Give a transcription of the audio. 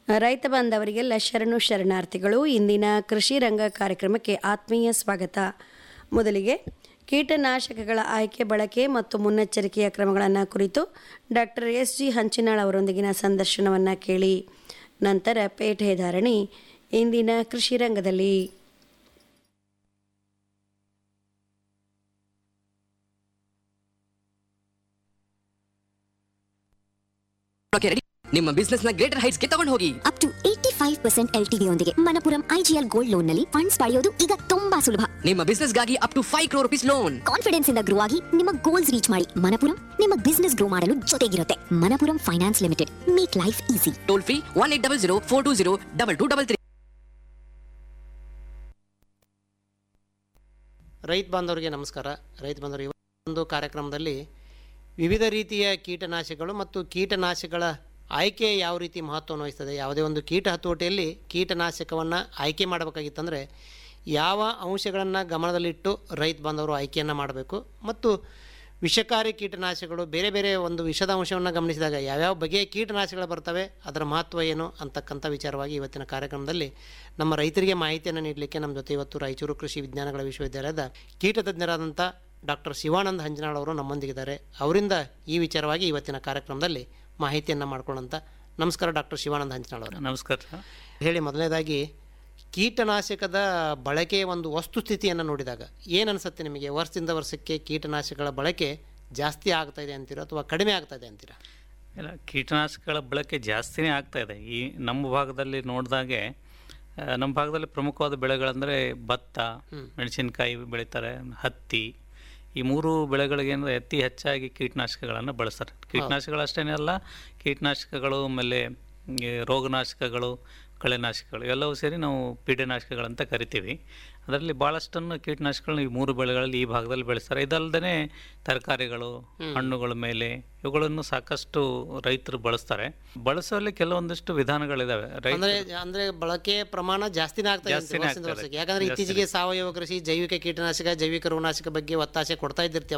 ರೈತ ಬಾಂಧವರಿಗೆಲ್ಲ ಶರಣು ಶರಣಾರ್ಥಿಗಳು ಇಂದಿನ ಕೃಷಿ ರಂಗ ಕಾರ್ಯಕ್ರಮಕ್ಕೆ ಆತ್ಮೀಯ ಸ್ವಾಗತ ಮೊದಲಿಗೆ ಕೀಟನಾಶಕಗಳ ಆಯ್ಕೆ ಬಳಕೆ ಮತ್ತು ಮುನ್ನೆಚ್ಚರಿಕೆಯ ಕ್ರಮಗಳನ್ನು ಕುರಿತು ಡಾಕ್ಟರ್ ಎಸ್ ಜಿ ಹಂಚಿನಾಳ್ ಅವರೊಂದಿಗಿನ ಸಂದರ್ಶನವನ್ನು ಕೇಳಿ ನಂತರ ಪೇಟೆ ಧಾರಣಿ ಇಂದಿನ ಕೃಷಿ ರಂಗದಲ್ಲಿ ಓಕೆ ರೆಡಿ ನಿಮ್ಮ ಬಿಸ್ನೆಸ್ ನ ಗ್ರೇಟರ್ ಹೈಟ್ಸ್ ಗೆ ತಗೊಂಡು ಹೋಗಿ up to eighty five percent L T ಯೊಂದಿಗೆ ಮನಪುರಂ ಐಜಿಎಲ್ ಗೋಲ್ಡ್ ಲೋನ್ ನಲ್ಲಿ ಫಂಡ್ಸ್ ಪಡೆಯೋದು ಈಗ ತುಂಬಾ ಸುಲಭ ನಿಮ್ಮ ಬಿಸ್ನೆಸ್ ಗಾಗಿ up to five crore rupees loan confidence ಇಂದ ಗ್ರೋ ಆಗಿ ನಿಮ್ಮ ಗೋಲ್ಸ್ ರೀಚ್ ಮಾಡಿ ಮನಪುರಂ ನಿಮ್ಮ ಬಿಸ್ನೆಸ್ ಗ್ರೋ ಮಾಡಲು ಜೊತೆಗಿರುತ್ತೆ Manappuram finance limited make life easy toll free one eight double zero four two zero double two double three ರೈತ ಬಾಂಧವರಿಗೆ ನಮಸ್ಕಾರ ರೈತ ಬಾಂಧವರು ಇವತ್ತೊಂದು ಕಾರ್ಯಕ್ರಮದಲ್ಲಿ ವಿವಿಧ ರೀತಿಯ ಕೀಟನಾಶಕಗಳು ಮತ್ತು ಕೀಟನಾಶಕಗಳ ಆಯ್ಕೆ ಯಾವ ರೀತಿ ಮಹತ್ವವನ್ನು ವಹಿಸ್ತದೆ ಯಾವುದೇ ಒಂದು ಕೀಟ ಹತೋಟಿಯಲ್ಲಿ ಕೀಟನಾಶಕವನ್ನು ಆಯ್ಕೆ ಮಾಡಬೇಕಾಗಿತ್ತಂದರೆ ಯಾವ ಅಂಶಗಳನ್ನು ಗಮನದಲ್ಲಿಟ್ಟು ರೈತ ಬಾಂಧವರು ಆಯ್ಕೆಯನ್ನು ಮಾಡಬೇಕು ಮತ್ತು ವಿಷಕಾರಿ ಕೀಟನಾಶಕಗಳು ಬೇರೆ ಬೇರೆ ಒಂದು ವಿಷದ ಅಂಶವನ್ನು ಗಮನಿಸಿದಾಗ ಯಾವ್ಯಾವ ಬಗೆಯ ಕೀಟನಾಶಕಗಳು ಬರ್ತವೆ ಅದರ ಮಹತ್ವ ಏನು ಅಂತಕ್ಕಂಥ ವಿಚಾರವಾಗಿ ಇವತ್ತಿನ ಕಾರ್ಯಕ್ರಮದಲ್ಲಿ ನಮ್ಮ ರೈತರಿಗೆ ಮಾಹಿತಿಯನ್ನು ನೀಡಲಿಕ್ಕೆ ನಮ್ಮ ಜೊತೆ ಇವತ್ತು ರಾಯಚೂರು ಕೃಷಿ ವಿಜ್ಞಾನಗಳ ವಿಶ್ವವಿದ್ಯಾಲಯದ ಕೀಟ ತಜ್ಞರಾದಂಥ ಡಾಕ್ಟರ್ ಶಿವಾನಂದ ಹಂಜನಾಳ್ ಅವರು ನಮ್ಮೊಂದಿಗಿದ್ದಾರೆ ಅವರಿಂದ ಈ ವಿಚಾರವಾಗಿ ಇವತ್ತಿನ ಕಾರ್ಯಕ್ರಮದಲ್ಲಿ ಮಾಹಿತಿಯನ್ನು ಮಾಡ್ಕೊಳ್ಳೋಂಥ ನಮಸ್ಕಾರ ಡಾಕ್ಟರ್ ಶಿವಾನಂದ ಹಂಜನಾಳ್ ಅವರು ನಮಸ್ಕಾರ ಹೇಳಿ ಮೊದಲನೇದಾಗಿ ಕೀಟನಾಶಕದ ಬಳಕೆಯ ಒಂದು ವಸ್ತುಸ್ಥಿತಿಯನ್ನು ನೋಡಿದಾಗ ಏನು ಅನಿಸುತ್ತೆ ನಿಮಗೆ ವರ್ಷದಿಂದ ವರ್ಷಕ್ಕೆ ಕೀಟನಾಶಕಗಳ ಬಳಕೆ ಜಾಸ್ತಿ ಆಗ್ತಾ ಇದೆ ಅಂತೀರಾ ಅಥವಾ ಕಡಿಮೆ ಆಗ್ತಾ ಇದೆ ಅಂತೀರಾ ಇಲ್ಲ ಕೀಟನಾಶಕಗಳ ಬಳಕೆ ಜಾಸ್ತಿನೇ ಆಗ್ತಾ ಇದೆ ಈ ನಮ್ಮ ಭಾಗದಲ್ಲಿ ನೋಡಿದಾಗೆ ಆ, ನಮ್ಮ ಭಾಗದಲ್ಲಿ ಪ್ರಮುಖವಾದ ಬೆಳೆಗಳಂದರೆ ಭತ್ತ ಮೆಣಸಿನಕಾಯಿ ಬೆಳೀತಾರೆ ಹತ್ತಿ ಈ ಮೂರು ಬೆಳೆಗಳಿಗೆ ಅಂದರೆ ಅತಿ ಹೆಚ್ಚಾಗಿ ಕೀಟನಾಶಕಗಳನ್ನು ಬಳಸ್ತಾರೆ ಕೀಟನಾಶಕಗಳು ಅಷ್ಟೇ ಅಲ್ಲ ಕೀಟನಾಶಕಗಳು ಆಮೇಲೆ ಈ ರೋಗನಾಶಕಗಳು ಕಳೆನಾಶಕಗಳು ಇವೆಲ್ಲವೂ ಸೇರಿ ನಾವು ಪೀಡನಾಶಕಗಳಂತ ಕರಿತೀವಿ ಅದರಲ್ಲಿ ಭಾಳಷ್ಟನ್ನು ಕೀಟನಾಶಕಗಳನ್ನ ಈ ಮೂರು ಬೆಳೆಗಳಲ್ಲಿ ಈ ಭಾಗದಲ್ಲಿ ಬೆಳೆಸ್ತಾರೆ ಇದಲ್ಲದೆ ತರಕಾರಿಗಳು ಹಣ್ಣುಗಳ ಮೇಲೆ ಇವುಗಳನ್ನು ಸಾಕಷ್ಟು ರೈತರು ಬಳಸ್ತಾರೆ ಬಳಸುವಲ್ಲಿ ಕೆಲವೊಂದಿಷ್ಟು ವಿಧಾನಗಳಿದಾವೆ ರೈತ ಅಂದ್ರೆ ಅಂದ್ರೆ ಬಳಕೆಯ ಪ್ರಮಾಣ ಜಾಸ್ತಿನೇ ಆಗ್ತಾ ಇದೆ ಅಂತೀರಾ ಜಾಸ್ತಿನೇ ವರ್ಷದಿಂದ ಆಗ್ತಾ ಇದೆ. ವರ್ಷಕ್ಕೆ ಯಾಕಂದ್ರೆ ಇತ್ತೀಚೆಗೆ ಸಾವಯವ ಕೃಷಿ ಜೈವಿಕ ಕೀಟನಾಶಕ ಜೈವಿಕ ರೋಗನಾಶಕ ಬಗ್ಗೆ ಒತ್ತಾಸೆ ಕೊಡ್ತಾ ಇದ್ದಿರ್ತೀವಿ